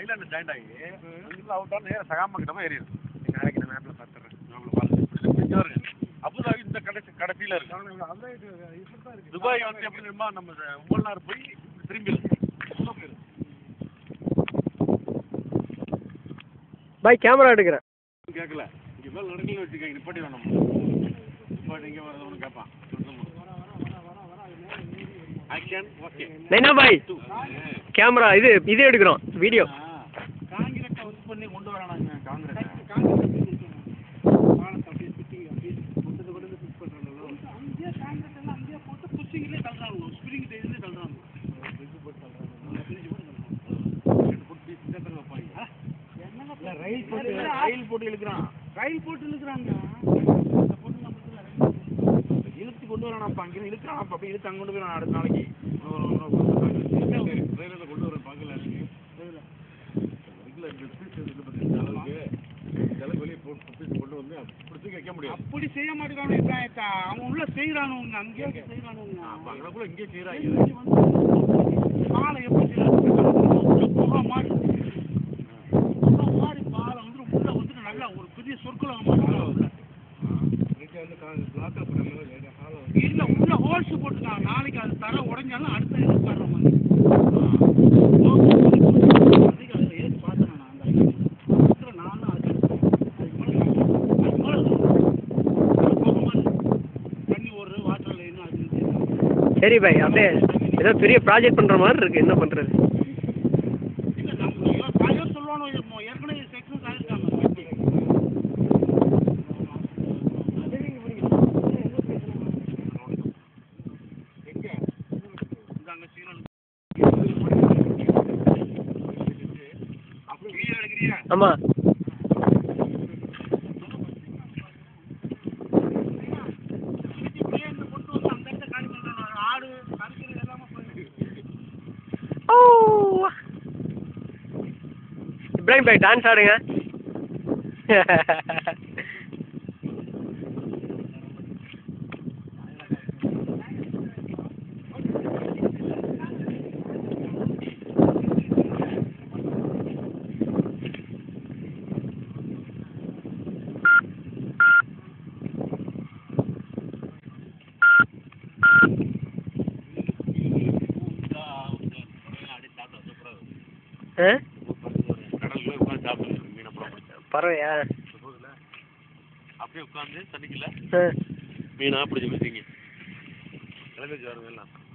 Island joint ஆகி அங்கிருந்து அவுட்டாக நேரம் சகாம கிட்ட போய் ஏறிடும் நாளைக்கு நான் மேப்பில் பார்த்துறேன் நம்மள பாருங்க இப்படி பிடிச்சா இருக்கு அபுதாபி இந்த கடைசி கடைசியில இருக்கு துபாய் வந்து எப்படி தெரியுமா நம்ம மூணாறு போய் திரும்பி இருக்கு உள்ள போயிருக்கு. பாய் கேமரா எடுக்கிறேன் கேட்கல இங்க மேல நடக்கல வச்சுக்கோங்க நிப்பாட்டி வேணும் நிப்பாட்டி இங்க வரது ஒன்று கேட்பான் ஆக்ஷன் ஓகே என்ன பாய் கேமரா இது இது எடுக்கிறோம் வீடியோ காங்கிரீட்டை ஒர்க் பண்ணி கொண்டு வரானாங்க காங்கிரஸ் ரயில் போட்டு ரயில் போட்டு இழுக்கிறான் ரயில் போட்டு இழுக்கிறாங்க இழுத்து கொண்டு வரானாப்பா அங்கே இழுக்கிறான் அப்ப அப்படியே இழுத்து அங்க கொண்டு போய் அடுத்த நாளைக்கு ரயிலில் கொண்டு வர பார்க்கல கொண்டு வந்து பிடிச்சி வைக்க முடியும் அப்படி செய்ய மாட்டேங்கிறானுங்க அவன் உள்ள செய்யறானுங்க அங்கேயே செய்யறானுங்க அங்கனக்குள்ள இங்கே செய்யறாங்க பாலை எப்படி செய்யறாங்க புகை மாதிரி புகை மாதிரி பாலை வந்து உள்ள வந்துட்டு நல்லா ஒரு பெரிய சொற்குலம் மாதிரி இல்ல உள்ள ஹோல்ஸ் போட்டுருக்காங்க நாளைக்கு அது தர உடைஞ்சாலும் அடுத்த இது தர மாதிரி அதிக அதில் ஏறி பார்த்தேன் நான் அந்த இடத்துல நானும் அது அது மேல அது மேல புகை மாதிரி தண்ணி ஒரு வாட்டர் லைன் அது இது. சரி பாய் அப்படியே ஏதோ பெரிய ப்ராஜெக்ட் பண்ணுற மாதிரி இருக்கு என்ன பண்ணுறது இல்ல நம்ம ஏதோ பழைய சொல்லணும் இது மொ- ஏற்கனவே செக்ஷன் ஆயிருக்காங்க கட்டி. இந்தாங்க சீனல். வீடியோ எடுக்கிறியா? ஆமாம் இப்படியே இங்க கொண்டு வந்து அந்த இடத்த காலி பண்றாங்க. ஆடு கறிக்கிறது எல்லாமே போயிருக்கு. ஓ இப்ராஹிம் பாய் டான்ஸ் ஆடுங்க ஆ கடல்ல உட்காந்து சாப்பிடுங்க மீனை புறம் பறவையா அப்படியே உட்காந்து தண்ணிக்குள்ள ஆ மீனா பிடிச்சி வச்சுங்க கிளம்பி வருங்க எல்லாம்